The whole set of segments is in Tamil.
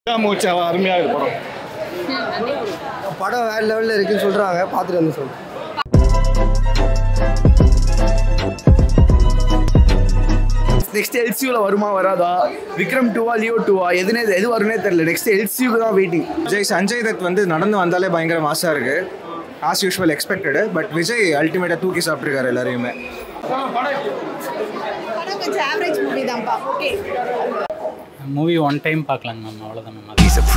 மூச்சா அருமையாக இருக்கு படம் படம் வேறு லெவலில் இருக்குன்னு சொல்கிறாங்க பார்த்துட்டு வந்து சொல்கிறேன் நெக்ஸ்ட் எல்சியூவில் வருமா வராதா விக்ரம் டூவா லியோ டூவா எதுனே எது வரும்னே தெரியல நெக்ஸ்ட் எல்சியூக்கு தான் வெயிட்டிங் விஜய் சஞ்சய் தத் வந்து நடந்து வந்தாலே பயங்கர மாசாக இருக்கு as usual expected but Vijay அல்டிமேட்டாக தூக்கி சாப்பிட்ருக்காரு எல்லாரையுமே படம் கொஞ்சம் ஆவரேஜ் மூவி தான்ப்பா ஓகே மூவி ஒன் டைம் பார்க்கலாங்க மேம் அவ்வளோதான் மேம்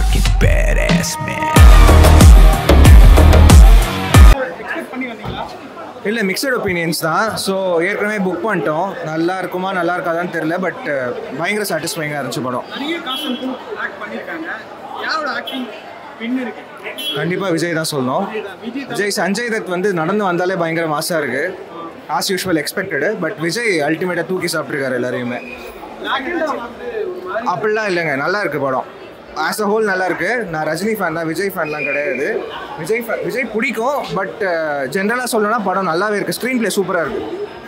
இல்லை மிக்சட் ஒப்பீனியன்ஸ் தான் ஸோ ஏற்கனவே புக் பண்ணிட்டோம் நல்லா இருக்குமா நல்லா இருக்காதான்னு தெரில பட் பயங்கர சாட்டிஸ்ஃபைங்காக இருந்துச்சு படம் நிறைய காஸ்டியூம் ஆக்ட் பண்ணியிருக்காங்க யாரோட ஆக்டிங் பின் இருக்கு கண்டிப்பாக விஜய் தான் சொல்லணும் விஜய் சஞ்சய் தத் வந்து நடந்து வந்தாலே பயங்கர மாசாக இருக்கு as usual expected but Vijay அல்டிமேட்டாக தூக்கி சாப்பிட்ருக்காரு எல்லாரையுமே அப்படிலாம் இல்லைங்க நல்லா இருக்கு படம் ஆஸ் அ ஹோல் நல்லா இருக்கு நான் ரஜினி ஃபேன் தான் விஜய் ஃபேன்லாம் கிடையாது விஜய் fan- விஜய் பிடிக்கும் பட் ஜென்ரலாக சொல்லணும்னா படம் நல்லாவே இருக்கு ஸ்க்ரீன் ப்ளே சூப்பராக இருக்கு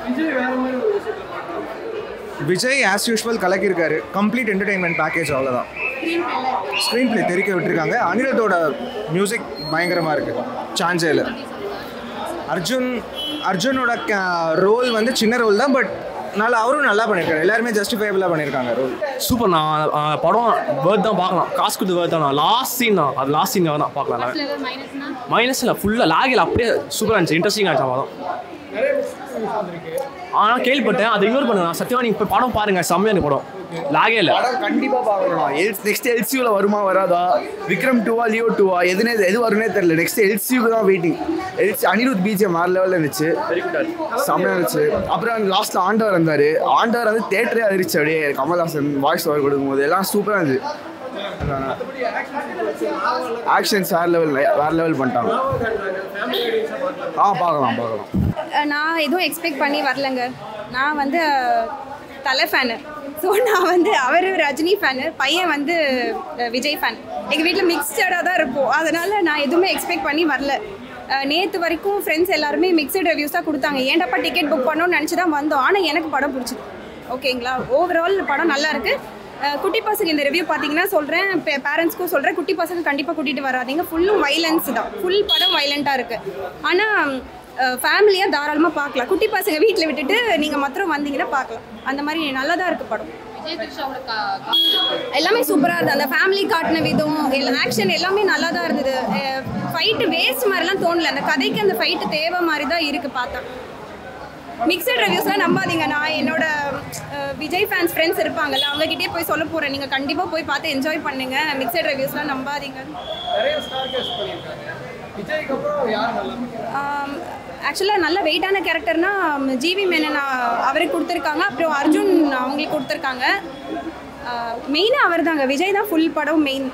விஜய் ஆஸ் யூஷுவல் கலக்கியிருக்காரு கம்ப்ளீட் என்டர்டைன்மெண்ட் பேக்கேஜ் அவ்வளோதான் ஸ்க்ரீன் ப்ளே தெரிக்க விட்டுருக்காங்க அனிருத்தோட மியூசிக் பயங்கரமாக இருக்கு சான்ஸே இல்லை அர்ஜுன் அர்ஜுனோட ரோல் வந்து சின்ன ரோல் தான் பட் நல்லா அவரும் நல்லா பண்ணியிருக்காரு எல்லாருமே ஜஸ்டிஃபைபிளாக பண்ணியிருக்காங்க ரோல் சூப்பர் நான் அஹ், படம் வேர்த் தான் பார்க்கலாம் காசு கொடுத்து வேர்த் தான் லாஸ்ட் சீன் தான் அது லாஸ்ட் சீன் தான் பார்க்கலாம் மைனஸ் இல்லை ஃபுல்லாக லாகில் அப்படியே சூப்பராக இருந்துச்சு இன்ட்ரெஸ்டிங்காக இருந்துச்சு படம் ஆனால் கேள்விப்பட்டேன் அதை இக்னோர் பண்ணுங்க சத்தியமா நீங்கள் இப்போ படம் பாருங்க செம்மையாக இருக்கு படம் லாகே இல்லை படம் கண்டிப்பாக பார்க்கணும் எல் நெக்ஸ்ட் எல்சியூவில் வருமா வராதா விக்ரம் டூவா லியோ டூவா எதுனே எது வரும்னே தெரியல நெக்ஸ்ட் எல்சியூக்கு தான் வெயிட்டிங் எல்சி அனிருத் பிஜிஎம் வேறு லெவலில் இருந்துச்சு செம்மையாக இருந்துச்சு அப்புறம் லாஸ்ட்டில் ஆண்டவர் இருந்தார் ஆண்டவர் வந்து தேட்டரே அதிர்ச்சி அப்படியே கமல்ஹாசன் வாய்ஸ் ஓவர் கொடுக்கும்போது எல்லாம் சூப்பராக இருந்துச்சு ஆக்ஷன்ஸ் வேறு லெவல் வேறு லெவல் பண்ணிட்டாங்க ஆ பார்க்கலாம் பார்க்கலாம் நான் எதுவும் எக்ஸ்பெக்ட் பண்ணி வரலங்க நான் வந்து அஹ், தலை ஃபேனு ஸோ நான் வந்து அவர் ரஜினி ஃபேனு பையன் வந்து அஹ், விஜய் ஃபேன் எங்கள் வீட்டில் மிக்சடாக தான் இருப்போம் அதனால் நான் எதுவுமே எக்ஸ்பெக்ட் பண்ணி வரல நேற்று வரைக்கும் ஃப்ரெண்ட்ஸ் எல்லாருமே மிக்சட் ரிவ்யூஸ் தான் கொடுத்தாங்க ஏன்டாப்பா டிக்கெட் புக் பண்ணோன்னு நினச்சி தான் வந்தோம் ஆனால் எனக்கு படம் பிடிச்சிது ஓகேங்களா ஓவரால் படம் நல்லா இருக்கு அஹ், குட்டி பசங்க இந்த ரிவ்யூ பார்த்தீங்கன்னா சொல்கிறேன் பேரண்ட்ஸ்க்கும் சொல்கிறேன் குட்டி பசங்க கண்டிப்பாக கூட்டிகிட்டு வராதீங்க ஃபுல்லும் வைலன்ஸ் தான் ஃபுல் படம் வைலண்ட்டாக இருக்குது ஆனால் ஃபேமிலியாக தாராளமாக பார்க்கலாம் குட்டி பசங்க வீட்டில் விட்டுட்டு நீங்கள் மாத்திரம் வந்தீங்கன்னா பார்க்கலாம் அந்த மாதிரி நல்லா தான் இருக்குது படம் எல்லாமே சூப்பராக இருந்தது அந்த ஃபேமிலி காட்டின விதம் ஆக்ஷன் எல்லாமே நல்லா தான் இருந்தது ஃபைட்டு வேஸ்ட் மாதிரிலாம் தோணல அந்த கதைக்கு அந்த ஃபைட்டு தேவை மாதிரி தான் இருக்குது பார்த்தா மிக்சட் ரிவ்யூஸ்லாம் நம்பாதீங்க நான் என்னோட அஹ், விஜய் ஃபேன்ஸ் ஃப்ரெண்ட்ஸ் இருப்பாங்கல்ல அவங்ககிட்டயே போய் சொல்ல போகிறேன் நீங்கள் கண்டிப்பாக போய் பார்த்து என்ஜாய் பண்ணுங்க மிக்சட் ரிவ்யூஸ்லாம் நம்பாதீங்க ஆக்சுவலாக நல்ல வெயிட்டான கேரக்டர்னா ஜிவி மேனன் அ- அவருக்கு கொடுத்துருக்காங்க அப்புறம் அர்ஜுன் அவங்களுக்கு கொடுத்துருக்காங்க மெயினாக அவர் தாங்க விஜய் தான் ஃபுல் படம் மெயின்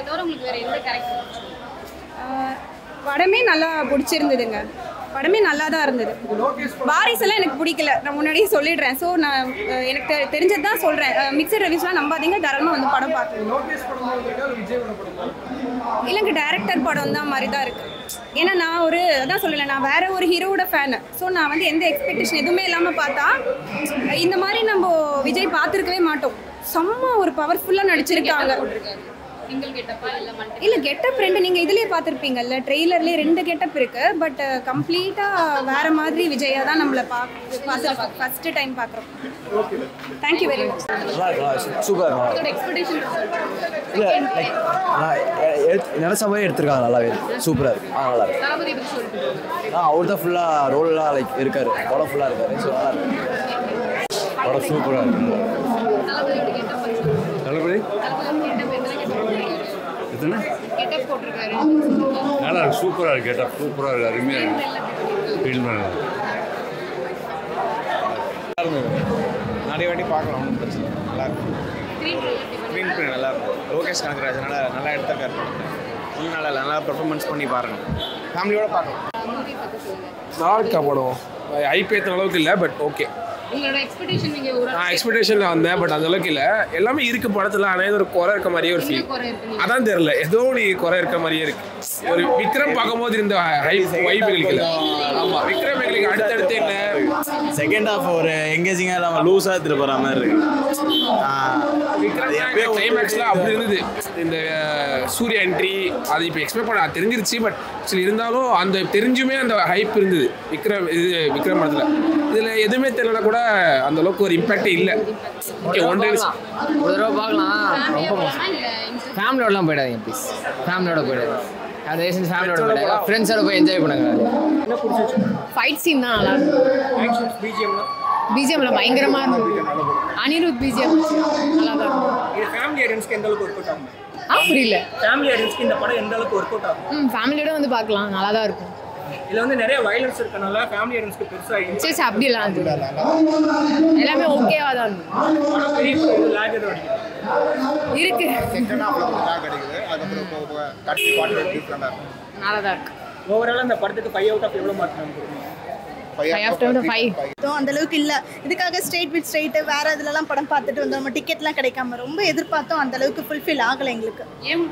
படமே நல்லா பிடிச்சிருந்ததுங்க படமே நல்லா தான் இருந்தது வாரிஸ் எல்லாம் எனக்கு பிடிக்கல நான் முன்னாடியே சொல்லிடுறேன் ஸோ நான் அஹ், எனக்கு தெ- தெரிஞ்சது தான் சொல்கிறேன் மிக்சர் ரிவ்யூஸ்லாம் நம்பாதீங்க தாராளமாக வந்து படம் பார்க்கணும் இல்லைங்க டேரக்டர் படம் தான் மாதிரி தான் இருக்கு ஏன்னா நான் ஒரு அதான் சொல்லலை நான் வேற ஒரு ஹீரோவோட ஃபேனு ஸோ நான் வந்து எந்த எக்ஸ்பெக்டேஷன் எதுவுமே இல்லாமல் பார்த்தா இந்த மாதிரி நம்ம விஜய் பார்த்துருக்கவே மாட்டோம் செம்ம ஒரு பவர்ஃபுல்லாக நடிச்சிருக்காங்க இல்ல கெட்டப் ரெண்டு நீங்க இதுலயே பார்த்திருப்பீங்கல்ல ட்ரெய்லர்லயே ரெண்டு கெட்டப் இருக்கு பட் கம்ப்ளீட்டா வேற மாதிரி விஜயா தான் நம்மள பார்த்து ஃபர்ஸ்ட் டைம் பார்க்குறோம் தேங்க்யூ வெரி மச் நல்லா இருக்கு சூப்பர் இல்லை லைக் நினச்ச மாதிரி எடுத்திருக்காங்க நல்லாவே சூப்பராக இருக்கு ஆ நல்லா இருக்கு ஆ அவர் தான் ஃபுல்லாக ரோல்லாம் லைக் இருக்காரு படம் ஃபுல்லாக இருக்காரு ஸோ நல்லா இருக்கு படம் சூப்பராக இருக்கு தளபதி எத்தனை நல்லா இருக்கு சூப்பராக இருக்கு கேட்டா சூப்பராக இருக்கு அருமையாக இருக்கு ஃபீல் பண்ணலாம் நிறைய வாட்டி பார்க்கலாம் ஒன்றும் பிரச்சனை இல்லை. நல்லா இருக்கும் ஸ்க்ரீன் ப்ளே நல்லா இருக்கும் லோகேஷ் கனகராஜ் நல்லா நல்லா எடுத்திருக்காரு படத்தை இன்னும் நல்லா இல்லை நல்லா பெர்ஃபார்மன்ஸ் பண்ணி பாருங்க ஃபேமிலியோட பார்க்கலாம் நல்லா இருக்கா படம் ஐபிஎத் அளவுக்கு இல்லை பட் ஓகே நான் எக்ஸ்பெக்டேஷனில் வந்தேன் பட் அந்த அளவுக்கு இல்லை எல்லாமே இருக்கு படத்தில் ஆனால் ஏதோ ஒரு குறை இருக்க மாதிரியே ஒரு ஃபீல் அதான் தெரியல ஏதோ ஒரு குறை இருக்க மாதிரியே இருக்கு ஒரு விக்ரம் பார்க்கும்போது இருந்த வைப் எங்களுக்கு இல்லை ஆமாம் விக்ரம் எங்களுக்கு அடுத்தடுத்து என்ன செகண்ட் ஹாஃப் ஒரு எங்கேஜிங்காக இல்லாமல் லூஸாக எடுத்துகிட்டு போகிற மாதிரி இருக்கு கிளைமேக்ஸ்ல அப்படி இருந்தது இந்த அஹ், சூர்யா என்ட்ரி அது இப்போ எக்ஸ்பெக்ட் பண்ண அது தெரிஞ்சிருச்சு பட் சரி இருந்தாலும் அந்த தெரிஞ்சுமே அந்த ஹைப் இருந்தது விக்ரம் இது விக்ரம் படத்துல இதுல எதுவுமே தெரியலனா கூட அந்த அளவுக்கு ஒரு இம்பாக்டே இல்லை ஓகே ஒன் டே ஒரு தடவை பார்க்கலாம் ரொம்ப ஃபேமிலியோடலாம் போயிடாதீங்க ப்ளீஸ் ஃபேமிலியோட போயிடாது அது செஞ்சு ஃபேமிலியோட போயிடாது ஃப்ரெண்ட்ஸோட போய் என்ஜாய் பண்ணுங்க ஃபைட் சீன் தான் நல்லா இருக்கும் பிஜிஎம்ல பயங்கரமா இருக்கும் அனிருத் பிஜிஎம் நல்லா தான் இருக்கும் இது ஃபேமிலி ஆடியன்ஸ்க்கு எந்த அளவுக்கு ஒர்க் அவுட் ஆகும் ஆ புரியல ஃபேமிலி ஆடியன்ஸ்க்கு இந்த படம் எந்த அளவுக்கு ஒர்க் அவுட் ஆகும் ம் ஃபேமிலியோட வந்து பார்க்கலாம் நல்லா தான் இருக்கும் இதுல வந்து நிறைய வயலன்ஸ் இருக்கனால ஃபேமிலி ஆடியன்ஸ்க்கு பெருசா சரி சரி அப்படிலாம் அது எல்லாமே ஓகேவா தான் இருக்கும் படம் பெரிய லேக் எதுவும் அடிக்குது இருக்கு செகண்ட் ஹாஃப்ல கொஞ்சம் லாக் அடிக்குது அதுக்கப்புறம் போக போக கடைசி பாட்டு டிஃப்ரெண்டாக இருக்கும் நல்லா தான் இருக்கு ஓவரால் அந்த படத்துக்கு ஃபைவ் அவுட் ஆஃப் எவ்வளோ மார்க் நம்ம ஃபைவ் ஆஃப்டர் ஃபைவ் அந்த அளவுக்கு இல்ல இதுக்காக ஸ்ட்ரெயிட் வித் ஸ்ட்ரெயிட் வேற இதுலலாம் படம் பார்த்துட்டு வந்தோம் நம்ம டிக்கெட்லாம் கிடைக்காம ரொம்ப எதிர்பார்த்தோம் அந்த அளவுக்கு ஃபுல்ஃபில் ஆகல எங்களுக்கு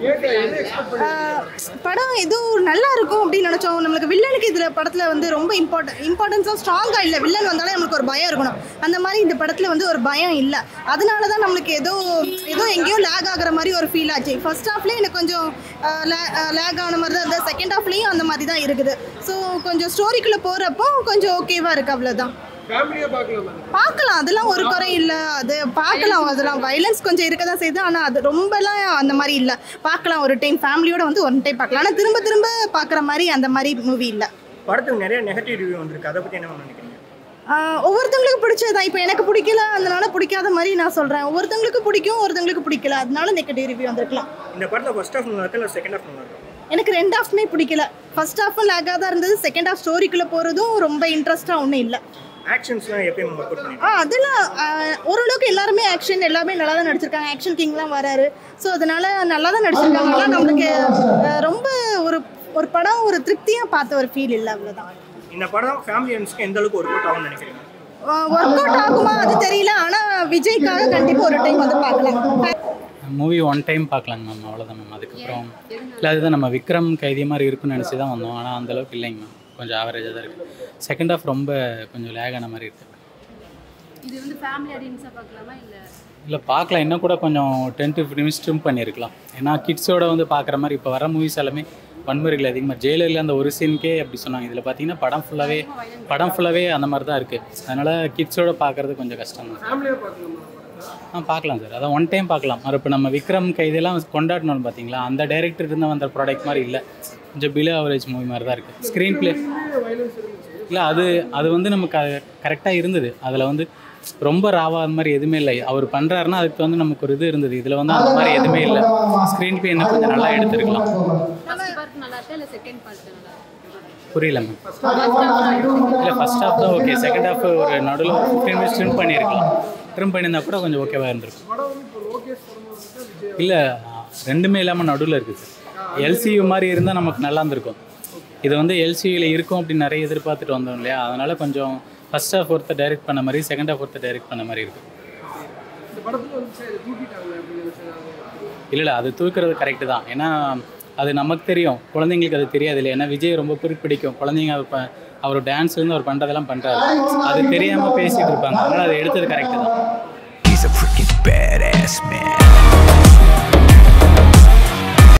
ஆஹ், படம் ஏதோ நல்லா இருக்கும் அப்படின்னு நினைச்சோம் நம்மளுக்கு வில்லனுக்கு இதுல படத்துல வந்து ரொம்ப இம்பார்ட்டன் இம்பார்ட்டன்ஸா ஸ்ட்ராங்கா இல்ல வில்லன் வந்தாலே நம்மளுக்கு ஒரு பயம் இருக்கணும் அந்த மாதிரி இந்த படத்துல வந்து ஒரு பயம் இல்ல அதனால தான் நம்மளுக்கு ஏதோ ஏதோ எங்கேயோ லேக் ஆகுற மாதிரி ஒரு ஃபீல் ஆச்சு ஃபர்ஸ்ட் ஹாஃப்லேயே எனக்கு கொஞ்சம் லேக் ஆன மாதிரி தான் இருந்தது செகண்ட் ஹாஃப்லேயும் அந்த மாதிரி தான் இருக்குது ஸோ கொஞ்சம் ஸ்டோரிக்குள்ளே போகிறப்போ கொஞ்சம் ஓகேவா இருக்கு அவ்வளோதான் ஃபேமிலியாக பார்க்கலாம் பார்க்கலாம் அதெல்லாம் ஒரு குறை இல்லை அது பார்க்கலாம் அதெல்லாம் வைலன்ஸ் கொஞ்சம் இருக்க தான் செய்யுது ஆனால் அது ரொம்பலாம் அந்த மாதிரி இல்லை பார்க்கலாம் ஒரு டைம் ஃபேமிலியோட வந்து ஒன் டைம் பார்க்கலாம் ஆனால் திரும்ப திரும்ப பார்க்குற மாதிரி அந்த மாதிரி மூவி இல்லை படத்துக்கு நிறைய நெகட்டிவ் ரிவ்யூ வந்திருக்கு அதை பற்றி என்ன நினைக்கிறீங்க ஆஹ் ஒவ்வொருத்தவங்களுக்கு பிடிச்சதா இப்போ எனக்கு பிடிக்கல அதனால பிடிக்காத மாதிரி நான் சொல்கிறேன் ஒவ்வொருத்தவங்களுக்கு பிடிக்கும் ஒருத்தவங்களுக்கு பிடிக்கல அதனால நெகட்டிவ் ரிவ்யூ வந்திருக்கலாம் இந்த படத்தில் ஃபர்ஸ்ட் ஹாஃப் நல்லா இருக்கு இல்லை செகண்ட் ஹாஃப் நல்லா இருக்கும் எனக்கு ரெண்டு ஹாஃப்மே பிடிக்கல ஃபர்ஸ்ட் ஹாஃபும் லேக்காக தான் இருந்தது செகண்ட் ஹாஃப் ஸ்டோரிக்குள்ளே போகிறதும் ரொம்ப இன்ட்ரெஸ்ட்டாக ஒன்றும் இல்லை ஆக்ஷன்ஸ்லாம் எப்பயும் ஒர்க் அவுட் பண்ணி ஆ அதெல்லாம் ஆஹ், ஓரளவுக்கு எல்லாருமே ஆக்ஷன் எல்லாமே நல்லா தான் நடிச்சிருக்காங்க ஆக்ஷன் கிங்லாம் வராரு ஸோ அதனால நல்லா தான் நடிச்சிருக்காங்க ஆனால் நம்மளுக்கு ஆஹ், ரொம்ப ஒரு ஒரு படம் ஒரு திருப்தியாக பார்த்த ஒரு ஃபீல் இல்லை அவ்வளோதான் இந்த படம் ஃபேமிலி ஆடியன்ஸ்க்கு எந்த அளவுக்கு ஒர்க் அவுட் ஆகும்னு நினைக்கிறீங்க ஒர்க் அவுட் ஆகுமா அது தெரியல ஆனால் விஜய்க்காக கண்டிப்பாக ஒரு டைம் வந்து பார்க்கலாம் மூவி ஒன் டைம் பார்க்கலாங்க மேம் அவ்வளோதான் மேம் அதுக்கப்புறம் இல்லை அதுதான் நம்ம விக்ரம் கைதி மாதிரி இருக்குன்னு நினச்சி தான் வந்தோம் ஆனால் அந்த அளவுக்கு இல்லைங்க மேம் கொஞ்சம் ஆவரேஜாக தான் இருக்குது செகண்ட் ஹாஃப் ரொம்ப கொஞ்சம் லேக் ஆன மாதிரி இருக்குது இது வந்து ஃபேமிலி ஆடியன்ஸாக பார்க்கலாமா இல்லை இல்லை பார்க்கலாம் இன்னும் கூட கொஞ்சம் டென் டு ஃபிஃப்டின் ட்ரிம் பண்ணியிருக்கலாம் ஏன்னா கிட்ஸோட வந்து பார்க்குற மாதிரி இப்போ வர மூவிஸ் எல்லாமே வன்முறைகள் அதிகமாக ஜெயிலரில் அந்த ஒரு சீனுக்கே அப்படி சொன்னாங்க இதில் பார்த்தீங்கன்னா படம் ஃபுல்லாகவே படம் ஃபுல்லாகவே அந்த மாதிரி தான் இருக்குது அதனால் கிட்ஸோட பார்க்குறது கொஞ்சம் கஷ்டம் தான் ஃபேமிலியாக பார்க்கலாமா ஆ பார்க்கலாம் சார் அதான் ஒன் டைம் பார்க்கலாம் மறு இப்போ நம்ம விக்ரம் கைதெல்லாம் கொண்டாடணும் பார்த்தீங்களா அந்த டைரக்டர் இருந்த வந்த ப்ராடக்ட் மாதிரி இல்லை கொஞ்சம் பிலோ அவரேஜ் மூவி மாதிரி தான் இருக்குது ஸ்க்ரீன் ப்ளே இல்லை அது அது வந்து நமக்கு கரெக்டாக இருந்தது அதில் வந்து ரொம்ப ராவா அந்த மாதிரி எதுவுமே இல்லை அவர் பண்ணுறாருன்னா அதுக்கு வந்து நமக்கு ஒரு இது இருந்தது இதில் வந்து அந்த மாதிரி எதுவுமே இல்லை ஸ்க்ரீன் ப்ளே இன்னும் கொஞ்சம் நல்லா எடுத்துருக்கலாம் ஃபர்ஸ்ட் பார்ட் நல்லா இருக்கா இல்லை செகண்ட் பார்ட் நல்லா இருக்கா புரியல மேம் இல்லை ஃபர்ஸ்ட் ஹாஃப் தான் ஓகே செகண்ட் ஹாஃப் ஒரு நடுவில் ஃபிஃப்டீன் மினிட்ஸ் ட்ரிம் பண்ணியிருக்கலாம் ட்ரிம் பண்ணியிருந்தா கூட கொஞ்சம் ஓகேவாக இருந்திருக்கும் படம் வந்து இப்போ லோகேஷ் படமா இருக்கா விஜய் இல்லை ரெண்டுமே இல்லாமல் நடுவில் இருக்குது சார் எல்சியூ மாதிரி இருந்தால் நமக்கு நல்லா இருந்திருக்கும் இது வந்து எல்சியூவில் இருக்கும் அப்படின்னு நிறைய எதிர்பார்த்துட்டு வந்தோம் இல்லையா அதனால் கொஞ்சம் ஃபர்ஸ்ட் ஹாஃப் ஒருத்தர் டைரக்ட் பண்ண மாதிரி செகண்ட் ஹாஃப் ஒருத்தர் டைரக்ட் பண்ண மாதிரி இருக்குது இந்த படத்துல வந்து சரி தூக்கிட்டாங்க அப்படின்னு நினைச்சேன் இல்லை இல்லை அது தூக்குறது கரெக்டு தான் ஏன்னா அது நமக்கு தெரியும் குழந்தைங்களுக்கு அது தெரியாது இல்லை ஏன்னா விஜய் ரொம்ப பிடிக்கும் குழந்தைங்க அவர் ப- அவர் டான்ஸ்லேருந்து அவர் பண்ணுறதெல்லாம் பண்ணுறாரு அது தெரியாமல் பேசிகிட்டு இருப்பாங்க அதனால் அதை எடுத்தது கரெக்டு தான் He's a freaking badass man.